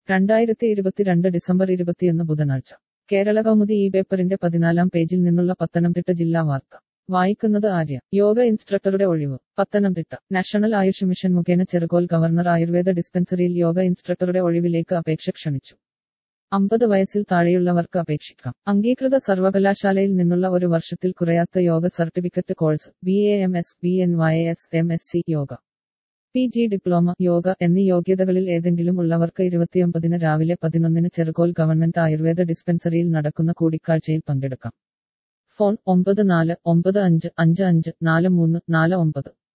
രണ്ടായിരത്തി ഇരുപത്തിരണ്ട് ഡിസംബർ ഇരുപത്തിയൊന്ന് ബുധനാഴ്ച കേരള കൗമുദി ഈ പേപ്പറിന്റെ പതിനാലാം പേജിൽ നിന്നുള്ള പത്തനംതിട്ട ജില്ലാ വാർത്ത വായിക്കുന്നത് ആര്യ യോഗ ഇൻസ്ട്രക്ടറുടെ ഒഴിവ് പത്തനംതിട്ട നാഷണൽ ആയുഷ് മിഷൻ മുഖേന ചെറുകോൽ ഗവർണർ ആയുർവേദ ഡിസ്പെൻസറിയിൽ യോഗ ഇൻസ്ട്രക്ടറുടെ ഒഴിവിലേക്ക് അപേക്ഷ ക്ഷണിച്ചു അമ്പത് വയസ്സിൽ താഴെയുള്ളവർക്ക് അപേക്ഷിക്കാം അംഗീകൃത സർവകലാശാലയിൽ നിന്നുള്ള ഒരു വർഷത്തിൽ കുറയാത്ത yoga certificate course B A M S B N Y S M S C yoga P G diploma yoga എന്നീ യോഗ്യതകളിൽ ഏതെങ്കിലും ഉള്ളവർക്ക് ഇരുപത്തിയൊമ്പതിന് രാവിലെ പതിനൊന്നിന് ചെറുകോൽ ഗവൺമെന്റ് ആയുർവേദ ഡിസ്പെൻസറിയിൽ നടക്കുന്ന കൂടിക്കാഴ്ചയിൽ പങ്കെടുക്കാം ഫോൺ ഒമ്പത് നാല് ഒമ്പത് അഞ്ച് അഞ്ച് അഞ്ച് നാല് മൂന്ന് നാല് ഒമ്പത്